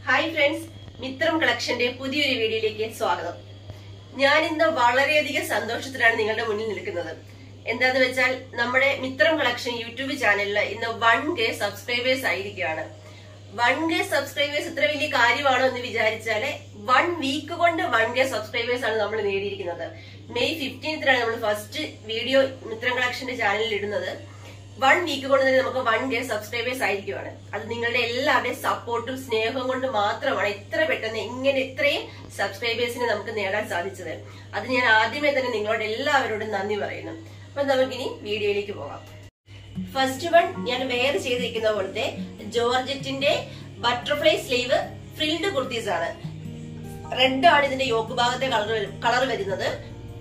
hi friends മിത്രം കളക്ഷന്റെ പുതിയൊരു വീഡിയോയിലേക്ക് സ്വാഗതം ഞാൻ ഇന്ന് വളരെയധികം സന്തോഷത്തിലാണ് നിങ്ങളുടെ മുന്നിൽ നിൽക്കുന്നത് എന്താന്ന് വെച്ചാൽ നമ്മുടെ മിത്രം കളക്ഷൻ യൂട്യൂബ് ചാനലിൽ ഇന്ന് വൺ കെ സബ്സ്ക്രൈബേഴ്സ് ആയിരിക്കുകയാണ് വൺ കെ സബ്സ്ക്രൈബേഴ്സ് ഇത്ര വലിയ കാര്യമാണോ എന്ന് വിചാരിച്ചാല് വൺ വീക്ക് കൊണ്ട് വൺ കെ സബ്സ്ക്രൈബേഴ്സ് ആണ് നമ്മൾ നേടിയിരിക്കുന്നത് മെയ് ഫിഫ്റ്റീൻത്തിനാണ് നമ്മൾ ഫസ്റ്റ് വീഡിയോ മിത്രം കളക്ഷന്റെ ചാനലിൽ ഇടുന്നത് വൺ വീക്ക് കൊണ്ട് തന്നെ നമുക്ക് വൺ കെ സബ്സ്ക്രൈബേഴ്സ് ആയിരിക്കുവാണ് അത് നിങ്ങളുടെ എല്ലാവരുടെയും സപ്പോർട്ടും സ്നേഹവും കൊണ്ട് മാത്രമാണ് ഇത്ര പെട്ടെന്ന് ഇങ്ങനെ ഇത്രയും സബ്സ്ക്രൈബേഴ്സിനെ നമുക്ക് നേടാൻ സാധിച്ചത് അത് ഞാൻ ആദ്യമേ തന്നെ നിങ്ങളോട് എല്ലാവരോടും നന്ദി പറയുന്നു അപ്പൊ നമുക്കിനി വീഡിയോയിലേക്ക് പോകാം ഫസ്റ്റ് വൺ ഞാൻ വേറെ ചെയ്തിരിക്കുന്ന പോലത്തെ ജോർജറ്റിന്റെ ബട്ടർഫ്ലൈ സ്ലീവ് ഫ്രിൽഡ് കുർത്തീസ് ആണ് റെഡ് ആണ് ഇതിന്റെ യോക്ക് ഭാഗത്തെ കളർ കളർ വരുന്നത്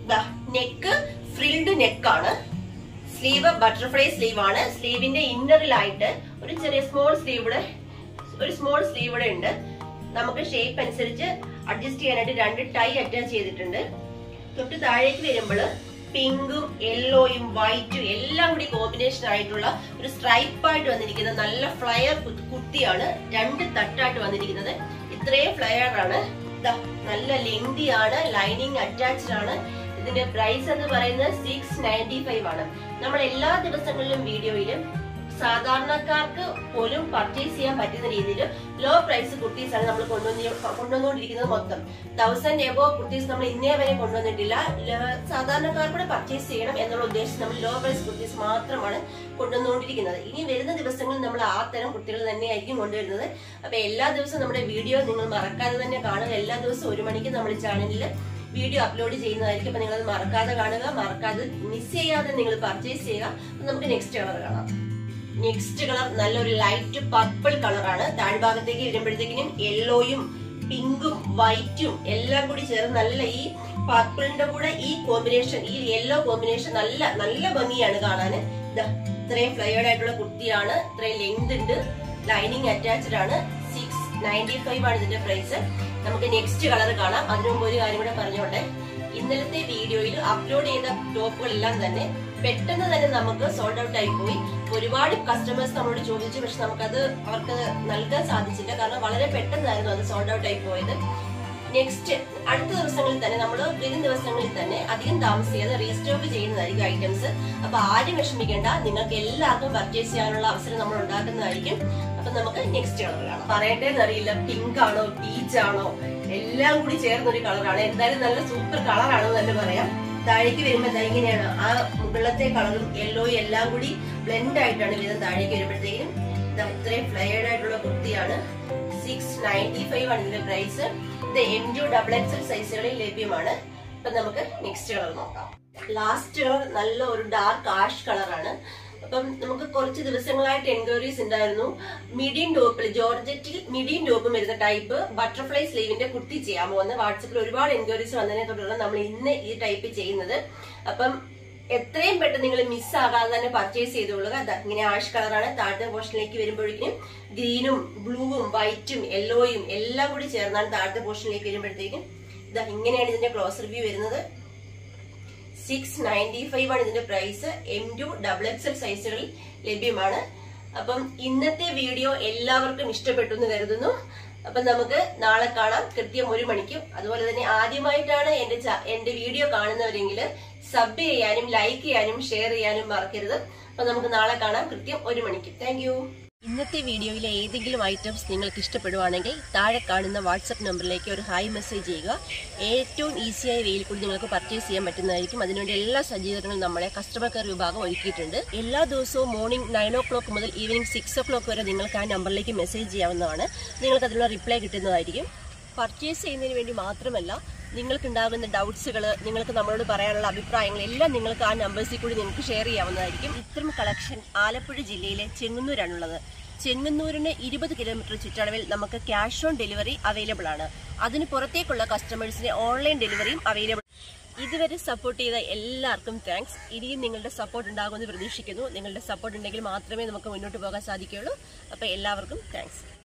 നെക്ക് ഫ്രിൽഡ് നെക്കാണ് സ്ലീവ് ബട്ടർഫ്ലൈ സ്ലീവ് ആണ് സ്ലീവിന്റെ ഇന്നറിലായിട്ട് ഒരു ചെറിയ സ്മോൾ സ്ലീവ് ഇവിടെ ഒരു സ്മോൾ സ്ലീവ് ഇവിടെ ഉണ്ട് നമുക്ക് ഷേപ്പ് അനുസരിച്ച് അഡ്ജസ്റ്റ് ചെയ്യാനായിട്ട് രണ്ട് ടൈ അറ്റാച്ച് ചെയ്തിട്ടുണ്ട് തൊട്ട് താഴേക്ക് വരുമ്പോൾ പിങ്കും യെല്ലോയും വൈറ്റും എല്ലാം കൂടി കോമ്പിനേഷൻ ആയിട്ടുള്ള ഒരു സ്ട്രൈപ്പ് ആയിട്ട് വന്നിരിക്കുന്ന നല്ല ഫ്ലയർ കുത്തിയാണ് രണ്ട് തട്ടായിട്ട് വന്നിരിക്കുന്നത് ഇത്രയും ഫ്ലയർ ആണ് ദാ, നല്ല ലെങ്തി ആണ് ലൈനിങ് അറ്റാച്ച്ഡ് ആണ് ഇതിന്റെ പ്രൈസ് എന്ന് പറയുന്നത് സിക്സ് നയൻറ്റി ഫൈവ് ആണ് നമ്മൾ എല്ലാ ദിവസങ്ങളിലും വീഡിയോയിലും സാധാരണക്കാർക്ക് പോലും പർച്ചേസ് ചെയ്യാൻ പറ്റുന്ന രീതിയിൽ ലോ പ്രൈസ് കുർത്തീസ് ആണ് നമ്മൾ കൊണ്ടുവന്ന് കൊണ്ടുവന്നുകൊണ്ടിരിക്കുന്നത് മൊത്തം തൗസൻഡ് എബോ കുർത്തീസ് നമ്മൾ ഇന്നേ വരെ കൊണ്ടുവന്നിട്ടില്ല ല- സാധാരണക്കാർക്കൂടെ പർച്ചേസ് ചെയ്യണം എന്നുള്ള ഉദ്ദേശം നമ്മൾ ലോ പ്രൈസ് കുർത്തീസ് മാത്രമാണ് കൊണ്ടുവന്നുകൊണ്ടിരിക്കുന്നത് ഇനി വരുന്ന ദിവസങ്ങളിൽ നമ്മൾ ആ തരം കുർത്തികൾ തന്നെയായിരിക്കും കൊണ്ടുവരുന്നത് അപ്പൊ എല്ലാ ദിവസവും നമ്മുടെ വീഡിയോ നിങ്ങൾ മറക്കാതെ തന്നെ കാണുക എല്ലാ ദിവസവും ഒരു മണിക്ക് നമ്മുടെ ചാനലിൽ വീഡിയോ അപ്ലോഡ് ചെയ്യുന്നതായിരിക്കും അപ്പൊ നിങ്ങൾ മറക്കാതെ കാണുക മറക്കാതെ മിസ് ചെയ്യാതെ നിങ്ങൾ പർച്ചേസ് ചെയ്യുക അപ്പൊ നമുക്ക് നെക്സ്റ്റ് കളർ കാണാം നെക്സ്റ്റ് കളർ നല്ലൊരു ലൈറ്റ് പർപ്പിൾ കളറാണ് താഴ്ഭാഗത്തേക്ക് വരുമ്പോഴത്തേക്കിനും യെല്ലോയും പിങ്കും വൈറ്റും എല്ലാം കൂടി ചേർന്ന് നല്ല ഈ പർപ്പിളിന്റെ കൂടെ ഈ കോമ്പിനേഷൻ ഈ യെല്ലോ കോമ്പിനേഷൻ നല്ല നല്ല ഭംഗിയാണ് കാണാന് ദാ, ഇത്രയും ഫ്ലയേർഡ് ആയിട്ടുള്ള കുർത്തിയാണ് ഇത്രയും ലെങ്ത് ഉണ്ട് ലൈനിങ് അറ്റാച്ച്ഡ് ആണ് സിക്സ് നയൻറ്റി ഫൈവ് ആണ് ഇതിന്റെ പ്രൈസ് നമുക്ക് നെക്സ്റ്റ് കളർ കാണാം അതിനു മുമ്പ് ഒരു കാര്യം കൂടെ പറഞ്ഞോട്ടെ ഇന്നലത്തെ വീഡിയോയിൽ അപ്ലോഡ് ചെയ്ത ടോപ്പുകളെല്ലാം തന്നെ പെട്ടെന്ന് തന്നെ നമുക്ക് സോൾഡ് ഔട്ട് ആയി പോയി ഒരുപാട് കസ്റ്റമേഴ്സ് നമ്മളോട് ചോദിച്ചു പക്ഷെ നമുക്കത് അവർക്ക് നൽകാൻ സാധിച്ചില്ല കാരണം വളരെ പെട്ടെന്നായിരുന്നു അത് സോൾഡ് ഔട്ട് ആയി പോയത് നെക്സ്റ്റ് അടുത്ത ദിവസങ്ങളിൽ തന്നെ നമ്മൾ വരും ദിവസങ്ങളിൽ തന്നെ അധികം താമസിയാതെ റീസ്റ്റോക്ക് ചെയ്യുന്നതായിരിക്കും ഐറ്റംസ് അപ്പൊ ആരും വിഷമിക്കേണ്ട നിങ്ങൾക്ക് എല്ലാവർക്കും പർച്ചേസ് ചെയ്യാനുള്ള അവസരം നമ്മൾ ഉണ്ടാക്കുന്നതായിരിക്കും അപ്പൊ നമുക്ക് നെക്സ്റ്റ് കളർ കാണാം പറയണ്ടേന്ന് അറിയില്ല പിങ്ക് ആണോ പീച്ച് ആണോ എല്ലാം കൂടി ചേർന്ന ഒരു കളറാണ് എന്തായാലും നല്ല സൂപ്പർ കളറാണെന്ന് തന്നെ പറയാം താഴേക്ക് വരുമ്പോ ദാ ഇങ്ങനെയാണ് ആ മുകളിലത്തെ കളറും യെല്ലോയും എല്ലാം കൂടി ബ്ലെൻഡ് ആയിട്ടാണ് വരുന്നത് താഴേക്ക് വരുമ്പോഴത്തേക്കും ദാ ഇത്രയും ഫ്ലയേർഡ് ആയിട്ടുള്ള കുർത്തിയാണ് സിക്സ് നയൻറ്റി ഫൈവ് ആണ് ഇതിന്റെ പ്രൈസ് ഇത് എം ടു ഡബിൾ എക്സൽ സൈസുകളിൽ ലഭ്യമാണ് അപ്പൊ നമുക്ക് നെക്സ്റ്റ് കളർ നോക്കാം ലാസ്റ്റ് കളർ നല്ല ഒരു ഡാർക്ക് ആഷ് കളറാണ് അപ്പം നമുക്ക് കുറച്ച് ദിവസങ്ങളായിട്ട് എൻക്വയറീസ് ഉണ്ടായിരുന്നു മീഡിയം ടോപ്പിൽ ജോർജറ്റിൽ മീഡിയം ടോപ്പും വരുന്ന ടൈപ്പ് ബട്ടർഫ്ലൈ സ്ലീവിന്റെ കുർത്തി ചെയ്യാമോ എന്ന് വാട്സപ്പിൽ ഒരുപാട് എൻക്വയറീസ് വന്നതിനെ തുടർന്ന് നമ്മൾ ഇന്ന് ഈ ടൈപ്പ് ചെയ്യുന്നത് അപ്പം എത്രയും പെട്ടെന്ന് നിങ്ങൾ മിസ് ആകാതെ തന്നെ പർച്ചേസ് ചെയ്തോളുക ദാ ഇങ്ങനെ ആഷ് കളറാണ് താഴത്തെ പോർഷനിലേക്ക് വരുമ്പോഴേക്കും ഗ്രീനും ബ്ലൂവും വൈറ്റും യെല്ലോയും എല്ലാം കൂടി ചേർന്നാണ് താഴത്തെ പോർഷനിലേക്ക് വരുമ്പോഴത്തേക്കും ഇതാ ഇങ്ങനെയാണ് ഇതിന്റെ ക്ലോസ് റിവ്യൂ വരുന്നത് സിക്സ് നയൻറ്റി ഫൈവ് ആണ് ഇതിന്റെ price M to double XL സൈസുകളിൽ ലഭ്യമാണ് അപ്പം ഇന്നത്തെ വീഡിയോ എല്ലാവർക്കും ഇഷ്ടപ്പെട്ടു എന്ന് കരുതുന്നു അപ്പം നമുക്ക് നാളെ കാണാം കൃത്യം ഒരു മണിക്കും അതുപോലെ തന്നെ ആദ്യമായിട്ടാണ് എന്റെ ച- എന്റെ വീഡിയോ കാണുന്നവരെങ്കിൽ സബ് ചെയ്യാനും ലൈക്ക് ചെയ്യാനും ഷെയർ ചെയ്യാനും മറക്കരുത് അപ്പൊ നമുക്ക് നാളെ കാണാം കൃത്യം ഒരു മണിക്കും താങ്ക് ഇന്നത്തെ വീഡിയോയിലെ ഏതെങ്കിലും ഐറ്റംസ് നിങ്ങൾക്ക് ഇഷ്ടപ്പെടുവാണെങ്കിൽ താഴെ കാണുന്ന വാട്സപ്പ് നമ്പറിലേക്ക് ഒരു ഹായ് മെസ്സേജ് ചെയ്യുക ഏറ്റവും ഈസിയായ വെയിൽ കൂടി നിങ്ങൾക്ക് പർച്ചേസ് ചെയ്യാൻ പറ്റുന്നതായിരിക്കും അതിനുവേണ്ടി എല്ലാ സജ്ജീകരണങ്ങളും നമ്മളെ കസ്റ്റമർ കെയർ വിഭാഗം ഒരുക്കിയിട്ടുണ്ട് എല്ലാ ദിവസവും മോർണിംഗ് നയൻ ഓ ക്ലോക്ക് മുതൽ ഈവനിങ് സിക്സ് ഓ ക്ലോക്ക് വരെ നിങ്ങൾക്ക് ആ നമ്പറിലേക്ക് മെസ്സേജ് ചെയ്യാവുന്നതാണ് നിങ്ങൾക്ക് അതിനുള്ള റിപ്ലൈ കിട്ടുന്നതായിരിക്കും പർച്ചേസ് ചെയ്യുന്നതിന് വേണ്ടി മാത്രമല്ല നിങ്ങൾക്കുണ്ടാകുന്ന ഡൗട്ട്സുകൾ നിങ്ങൾക്ക് നമ്മളോട് പറയാനുള്ള അഭിപ്രായങ്ങൾ എല്ലാം നിങ്ങൾക്ക് ആ നമ്പേഴ്സിൽ കൂടി നിങ്ങൾക്ക് ഷെയർ ചെയ്യാവുന്നതായിരിക്കും ഇത്തരം കളക്ഷൻ ആലപ്പുഴ ജില്ലയിലെ ചെങ്ങന്നൂരാണുള്ളത് ചെങ്ങന്നൂരിന് ഇരുപത് കിലോമീറ്റർ ചുറ്റളവിൽ നമുക്ക് ക്യാഷ് ഓൺ ഡെലിവറി അവൈലബിൾ ആണ് അതിന് പുറത്തേക്കുള്ള കസ്റ്റമേഴ്സിന് ഓൺലൈൻ ഡെലിവറിയും അവൈലബിൾ ഇതുവരെ സപ്പോർട്ട് ചെയ്ത എല്ലാവർക്കും താങ്ക്സ് ഇനിയും നിങ്ങളുടെ സപ്പോർട്ട് ഉണ്ടാകുമെന്ന് പ്രതീക്ഷിക്കുന്നു നിങ്ങളുടെ സപ്പോർട്ട് ഉണ്ടെങ്കിൽ മാത്രമേ നമുക്ക് മുന്നോട്ട് പോകാൻ സാധിക്കുകയുള്ളൂ അപ്പോൾ എല്ലാവർക്കും താങ്ക്സ്